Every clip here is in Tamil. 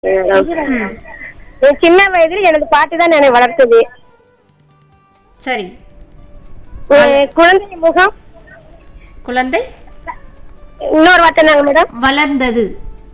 என் சின்ன வயதில் எனது பாட்டி தான் என்னை வளர்த்தது சரி என் குழந்தை முகம் குழந்தை இன்னொரு வார்த்தை நாங்க மேடம் வளர்ந்தது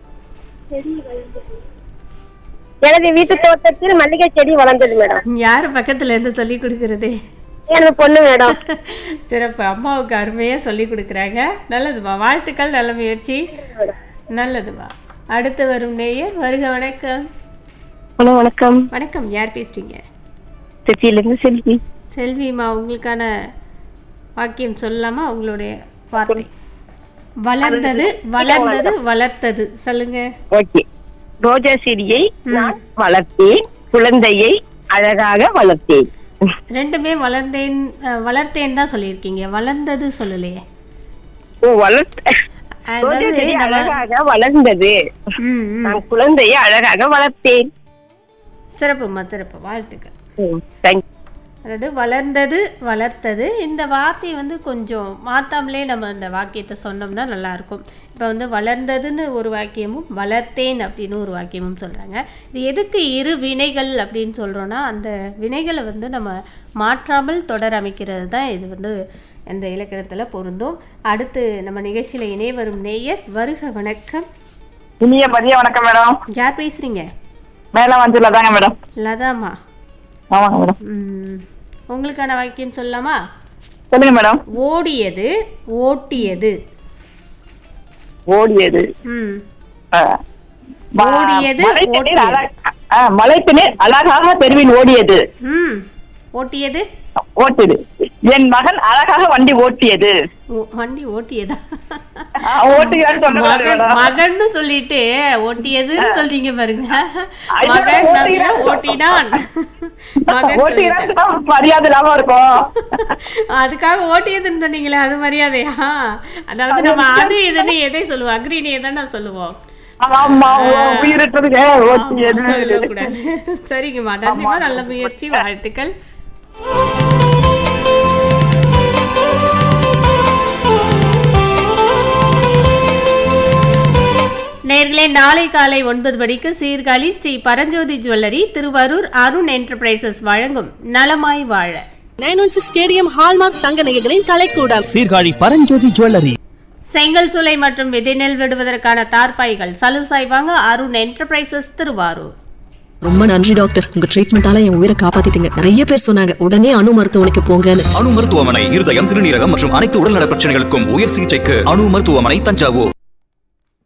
எனது வீட்டு தோட்டத்தில் மல்லிகை செடி வளர்ந்தது மேடம் யார் பக்கத்துல இருந்து சொல்லி கொடுக்கறது எனது பொண்ணு மேடம் சிறப்பு அம்மாவுக்கு அருமையா சொல்லி கொடுக்குறாங்க நல்லதுமா வாழ்த்துக்கள் நல்ல முயற்சி நல்லதுமா அடுத்து வரும் நேயர் வருக வணக்கம் ஹலோ வணக்கம் வணக்கம் யார் பேசுறீங்க திருச்சியிலிருந்து செல்வி செல்விமா உங்களுக்கான வாக்கியம் சொல்லலாமா உங்களுடைய வார்த்தை வளர்ந்தது வளர்ந்தது வளர்த்தது சொல்லுங்க ஓகே ரோஜா செடியை நான் வளர்த்தேன் குழந்தையை அழகாக வளர்த்தேன் ரெண்டுமே வளர்ந்தேன் அஹ், வளர்த்தேன் தான் சொல்லியிருக்கீங்க வளர்ந்தது சொல்லலையே ஓ வளர்த்த ரோஜா அதாவது செடி நம்ம அழகாக வளர்ந்தது ம், ம். நான் குழந்தையை அழகாக வளர்த்தேன் சிறப்புமா சிறப்பு வாழ்த்துக்கள் தேங்க்யூ அதாவது வளர்ந்தது வளர்த்தது இந்த வார்த்தை வந்து கொஞ்சம் மாத்தாமலே நம்ம அந்த வாக்கியத்தை சொன்னோம்னா நல்லா இருக்கும் இப்போ வந்து வளர்ந்ததுன்னு ஒரு வாக்கியமும் வளர்த்தேன் அப்படின்னு ஒரு வாக்கியமும் சொல்கிறாங்க இது எதுக்கு இரு வினைகள் அப்படின்னு சொல்கிறோன்னா அந்த வினைகளை வந்து நம்ம மாற்றாமல் தொடர் அமைக்கிறது தான் இது வந்து இந்த இலக்கணத்தில் பொருந்தும் அடுத்து நம்ம நிகழ்ச்சியில் இணைய வரும் நேயர் வருக வணக்கம் இனிய மதிய வணக்கம் மேடம் யார் பேசுகிறீங்க மேல வந்துல தாங்க மேடம் லதாமா ஆமாங்க மேடம் ம், உங்களுக்கான வாக்கியம் சொல்லலாமா சொல்லுங்க மேடம் ஓடியது ஓட்டியது ஓடியது ம் ஆ. ம- ஓடியது, மலைப்பின்னீர் ஓட்டியது. அழ- ஆ, மலைப்பின்னீர் அழகாக தெருவில் ஓடியது ம் ஓட்டியது ஓட்டுது என் மகன் அழகாக வண்டி ஓட்டியது ஓ, வண்டி ஓட்டியதா ஆ, ஓட்டுகிறான்னு சொன்னேன் மகன் மேடம். மகன்னு சொல்லிட்டு ஓட்டியதுன்னு சொல்றீங்க பாருங்க ஐயோ, மகன் ஓட்டினான். ஓட்டினான் மகன் ஓட்டுகிறான்னு சொல்லிட்டேன். சொன்னா மரியாதை இல்லாம இருக்கும் அதுக்காக ஓட்டியதுன்னு சொன்னீங்களே அது மரியாதையா அதாவது நம்ம அது இதுன்னு எதை சொல்லுவோம் அக்ரினியை தானே சொல்லுவோம் ஆமா உயிரிட்டதுங்க ஓட்டியது சொல்லக்கூடாது சரிங்கம்மா நன்றிமா நல்ல முயற்சி வாழ்த்துக்கள் நேர்களே நாளை காலை ஒன்பது மணிக்கு சீர்காழி ஸ்ரீ பரஞ்சோதி ஜுவல்லரி திருவாரூர் அருண் என்டர்பிரைசஸ் வழங்கும் நலமாய் வாழ nine one six KDM hallmark தங்க நகைகளின் கலைக்கூடம் சீர்காழி பரஞ்சோதி ஜுவல்லரி செங்கல் சூளை மற்றும் விதைநெல் விடுவதற்கான தார்பாய்கள் சலுசாய் வாங்க அருண் என்டர்பிரைசஸ் திருவாரூர் ரொம்ப நன்றி டாக்டர் உங்க ட்ரீட்மெண்டால என் உயிரை காப்பாத்திட்டீங்க நிறைய பேர் சொன்னாங்க உடனே அணு மருத்துவமனைக்கு போங்கன்னு அணு மருத்துவமனை இருதயம் சிறுநீரகம் மற்றும் அனைத்து உடல்நல பிரச்சனைகளுக்கும் உயர் சிகிச்சைக்கு அணு மருத்துவமனை தஞ்சாவூர்